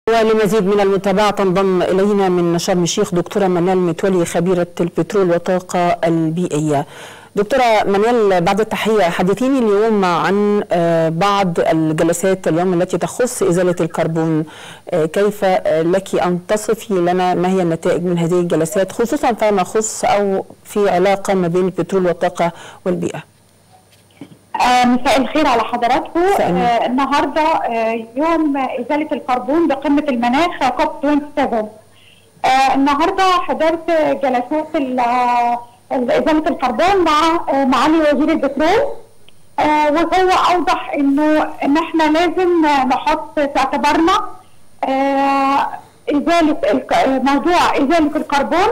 ولمزيد من المتابعة تنضم إلينا من شرم الشيخ دكتورة منال متولي خبيرة البترول والطاقة البيئية دكتورة منال بعد التحية حدثيني اليوم عن بعض الجلسات اليوم التي تخص إزالة الكربون كيف لك أن تصفي لنا ما هي النتائج من هذه الجلسات خصوصا فيما يخص أو في علاقة ما بين البترول والطاقة والبيئة آه مساء الخير على حضراتكم آه النهارده آه يوم ازاله الكربون بقمه المناخ كوب 27 آه النهارده حضرت جلسات ازاله الكربون مع آه معالي وزير البترول آه وهو اوضح انه ان احنا لازم نحط في اعتبارنا آه ازاله موضوع ازاله الكربون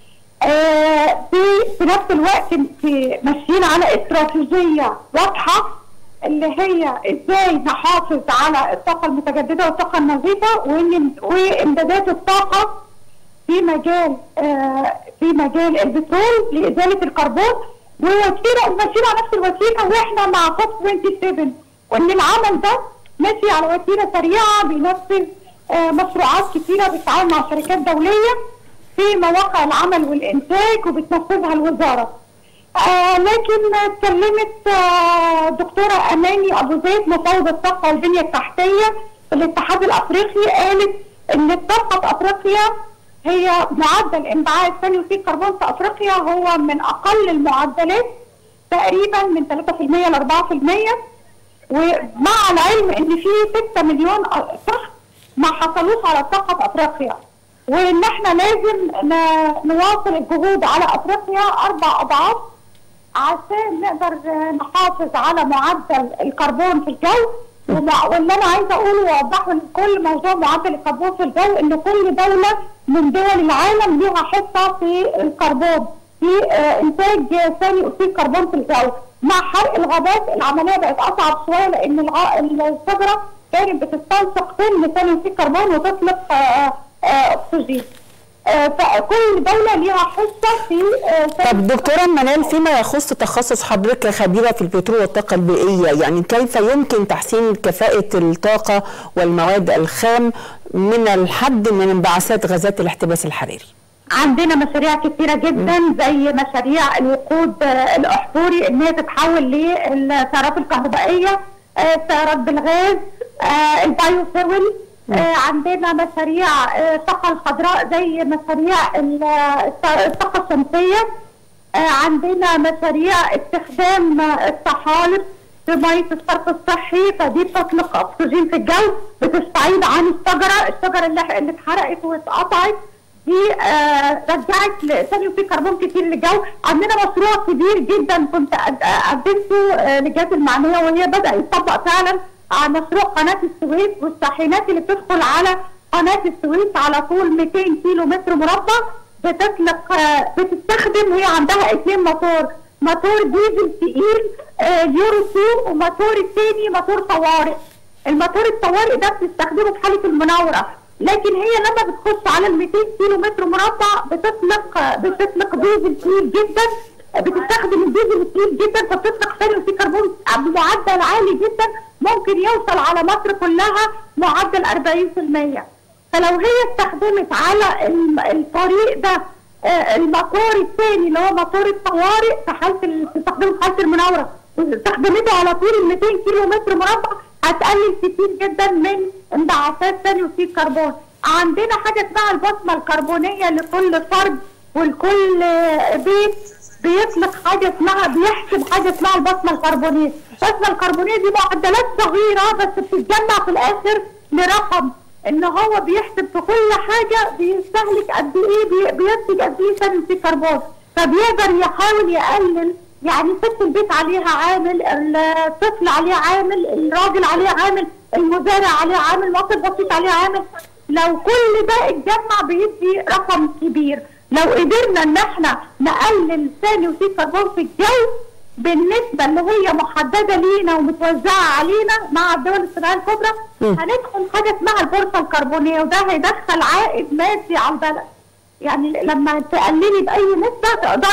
آه في نفس الوقت في ماشيين على استراتيجيه واضحه اللي هي ازاي نحافظ على الطاقه المتجدده والطاقه النظيفه وامدادات الطاقه في مجال آه في مجال البترول لازاله الكربون ووسيله ماشيين على نفس الوسيله واحنا مع كوب 27 وان العمل ده ماشي على وسيله سريعه بينفذ آه مشروعات كثيره بالتعاون مع شركات دوليه في مواقع العمل والانتاج وبتنفذها الوزاره. آه لكن اتكلمت آه دكتوره اماني ابو زيد مفوض الطاقه والبنيه التحتيه في الاتحاد الافريقي قالت ان الطاقه في افريقيا هي معدل انبعاث ثاني اكسيد الكربون في افريقيا هو من اقل المعدلات تقريبا من 3% ل 4% ومع العلم ان في 6 مليون شخص ما حصلوش على الطاقه في افريقيا. وان احنا لازم نواصل الجهود على افريقيا اربع اضعاف عشان نقدر نحافظ على معدل الكربون في الجو واللي انا عايزه اقوله واوضحه لكل موضوع معدل الكربون في الجو ان كل دوله من دول العالم ليها حصه في الكربون في انتاج ثاني اكسيد كربون في الجو مع حرق الغابات العمليه بقت اصعب شويه لان الشجره كانت بتستنشق طن ثاني اكسيد كربون وتطلق اكسجين فكل دوله ليها حصه في طب دكتوره منال فيما يخص تخصص حضرتك كخبيره في البترول والطاقه البيئيه يعني كيف يمكن تحسين كفاءه الطاقه والمواد الخام من الحد من انبعاثات غازات الاحتباس الحراري؟ عندنا مشاريع كثيره جدا زي مشاريع الوقود الاحفوري ان هي تتحول للسيارات الكهربائيه السيارات بالغاز البايو فويل آه عندنا مشاريع الطاقة آه الخضراء زي مشاريع الطاقة الشمسية آه عندنا مشاريع استخدام الطحالب في مية الصرف الصحي فدي بتطلق أكسجين في الجو بتستعيد عن الشجرة الشجرة اللي اللي اتحرقت واتقطعت دي رجعت ثاني اكسيد كربون كتير للجو عندنا مشروع كبير جدا كنت قدمته للجهات المعنيه وهي بدا يطبق فعلا على مشروع قناه السويس والشاحنات اللي بتدخل على قناه السويس على طول 200 كيلو متر مربع بتطلق بتستخدم وهي عندها اثنين موتور موتور ديزل تقيل يورو 2 وموتور الثاني موتور طوارئ الموتور الطوارئ ده بتستخدمه في حاله المناوره لكن هي لما بتخش على ال 200 كيلو متر مربع بتطلق بتطلق ديزل تقيل جدا بتستخدم الديزل التقيل جدا فبتطلق ثاني اكسيد كربون بمعدل عالي جدا ممكن يوصل على مصر كلها معدل 40% فلو هي استخدمت على الطريق ده الموتور الثاني اللي هو موتور الطوارئ في حاله تستخدمه في حاله المناوره واستخدمته على طول ال 200 كيلو متر مربع هتقلل كتير جدا من انبعاثات ثاني اكسيد كربون عندنا حاجه اسمها البصمه الكربونيه لكل فرد ولكل بيت بيطلق حاجه اسمها بيحسب حاجه اسمها البصمه الكربونيه، البصمه الكربونيه دي معدلات صغيره بس بتتجمع في الاخر لرقم ان هو بيحسب في كل حاجه بيستهلك قد ايه بينتج قد ايه ثاني اكسيد كربون، فبيقدر يحاول يقلل يعني ست البيت عليها عامل، الطفل عليه عامل، الراجل عليه عامل، المزارع عليه عامل، المواطن البسيط عليه عامل، لو كل ده اتجمع بيدي رقم كبير. لو قدرنا ان احنا نقلل ثاني اكسيد كربون في الجو بالنسبه اللي هي محدده لينا ومتوزعه علينا مع الدول الصناعيه الكبرى هندخل حاجه اسمها البورصه الكربونيه وده هيدخل عائد مادي على البلد. يعني لما تقللي باي نسبه تقدري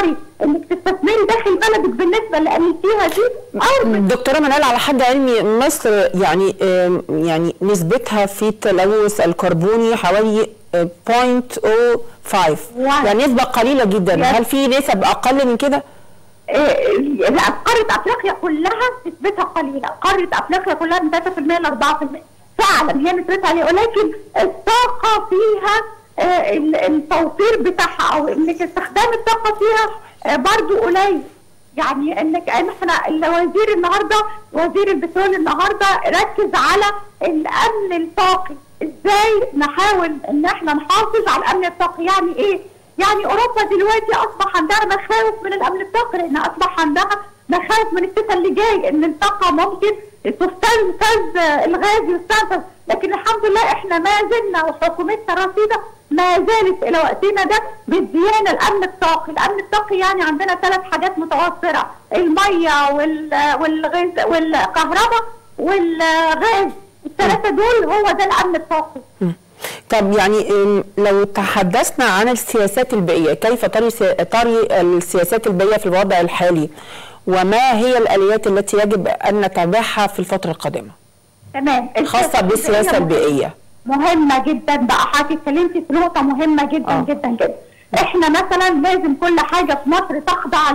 انك تستثمري داخل بلدك بالنسبه اللي قلتيها دي ارض دكتوره منال على حد علمي مصر يعني آم، يعني نسبتها في التلوث الكربوني حوالي آه، 0.05 واو. يعني نسبه قليله جدا يس. هل في نسب اقل من كده؟ إيه، لا قاره افريقيا كلها نسبتها قليله قاره افريقيا كلها من 3% ل 4% فعلا هي نسبتها عاليه ولكن الطاقه فيها آه، ال- التوفير بتاعها او انك استخدام الطاقه فيها آه، برضو قليل يعني انك إن احنا الوزير النهارده وزير البترول النهارده ركز على الامن الطاقي ازاي نحاول ان احنا نحافظ على الامن الطاقي يعني ايه يعني اوروبا دلوقتي اصبح عندها مخاوف من الامن الطاقي لان اصبح عندها مخاوف من الشتاء اللي جاي ان الطاقه ممكن تستنفذ الغاز يستنفذ لكن الحمد لله احنا ما زلنا وحكومتنا رصيده ما زالت الى وقتنا ده مديانا الامن الطاقي، الامن الطاقي يعني عندنا ثلاث حاجات متوفره الميه وال والغاز والكهرباء والغاز الثلاثه دول هو ده الامن الطاقي. طب يعني آم، لو تحدثنا عن السياسات البيئيه كيف تري سي- تري السياسات البيئيه في الوضع الحالي وما هي الاليات التي يجب ان نتبعها في الفتره القادمه تمام خاصه بالسياسه البيئيه مهمه جدا بقى حضرتك اتكلمتي في نقطه مهمه جدا آه. آه. جدا جدا احنا مثلا لازم كل حاجه في مصر تخضع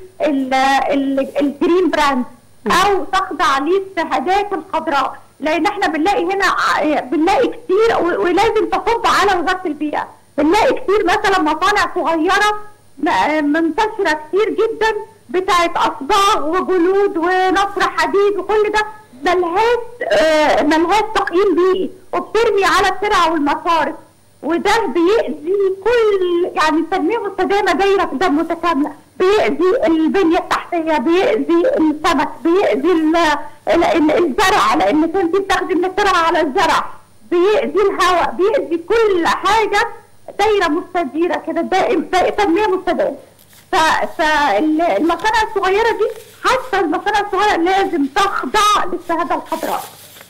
للجرين براند او تخضع للشهادات الخضراء لان احنا بنلاقي هنا ع- بنلاقي كتير و- ولازم تصب على وزاره البيئه بنلاقي كتير مثلا مصانع صغيره م- منتشره كتير جدا بتاعت اصباغ وجلود ونصر حديد وكل ده ملهاش آه، ملهاش تقييم بيئي وبترمي على الترع والمصارف وده بيأذي كل يعني التنميه المستدامه دايره كده متكامله بيأذي البنيه التحتيه بيأذي السمك بيأذي ال- ال- ال- الزرع لانك انت بتاخدي من الزرع على الزرع بيأذي الهواء بيأذي كل حاجه دايره مستديره كده دائم دائم تنميه مستدامه فالمصانع الصغيره دي حتى المصانع الصغيره لازم تخضع للشهاده الخضراء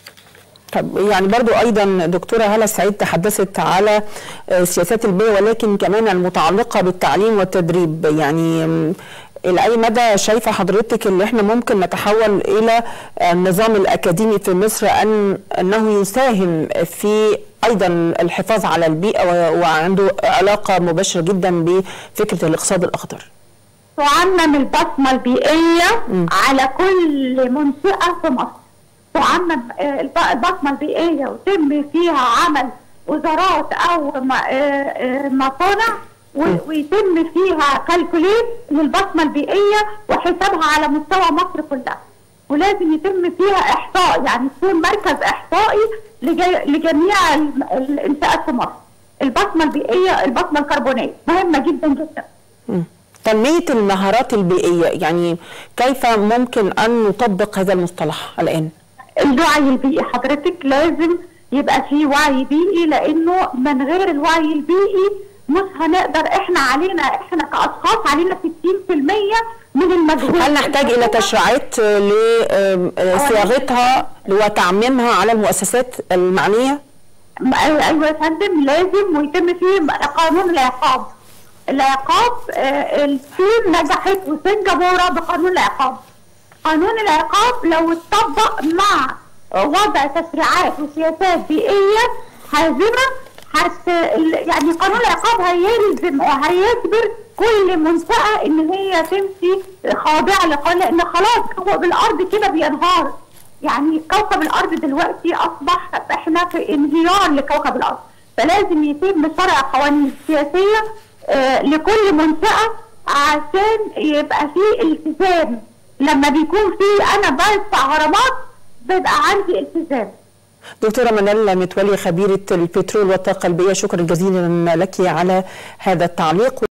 طب يعني برضو ايضا دكتوره هلا سعيد تحدثت على آه، سياسات البيئه ولكن كمان المتعلقه بالتعليم والتدريب يعني آم، الى اي مدى شايفه حضرتك ان احنا ممكن نتحول الى النظام الاكاديمي في مصر ان انه يساهم في ايضا الحفاظ على البيئه و- وعنده علاقه مباشره جدا بفكره الاقتصاد الاخضر تعمم البصمة البيئية على كل منشأة في مصر تعمم آه، الب- البصمة البيئية ويتم فيها عمل وزارات أو م- آه، آه، مصانع و- ويتم فيها كالكوليت للبصمة البيئية وحسابها على مستوى مصر كلها ولازم يتم فيها إحصاء يعني تكون مركز إحصائي لجي- لجميع الم- الإنشاءات في مصر البصمة البيئية البصمة الكربونية مهمة جدا جدا مم. تنميه المهارات البيئيه يعني كيف ممكن ان نطبق هذا المصطلح الان الوعي البيئي حضرتك لازم يبقى فيه وعي بيئي لانه من غير الوعي البيئي مش هنقدر احنا علينا احنا كاشخاص علينا 60% من المجهود هل نحتاج الى تشريعات لصياغتها وتعميمها على المؤسسات المعنيه؟ م- ايوه يا فندم لازم ويتم فيه قانون العقاب العقاب آه، الصين نجحت وسنغافوره بقانون العقاب قانون العقاب لو اتطبق مع وضع تشريعات وسياسات بيئيه حازمه حت ال- يعني قانون العقاب هيلزم وهيجبر كل منشأة ان هي تمشي خاضعة لقانون لان خلاص هو بالارض كده بينهار يعني كوكب الارض دلوقتي اصبح احنا في انهيار لكوكب الارض فلازم يتم شرع قوانين سياسيه آه لكل منشاه عشان يبقى في التزام لما بيكون في انا بدفع غرامات بيبقى عندي التزام دكتورة منال متولي خبيرة البترول والطاقة البيئية شكرا جزيلا لك على هذا التعليق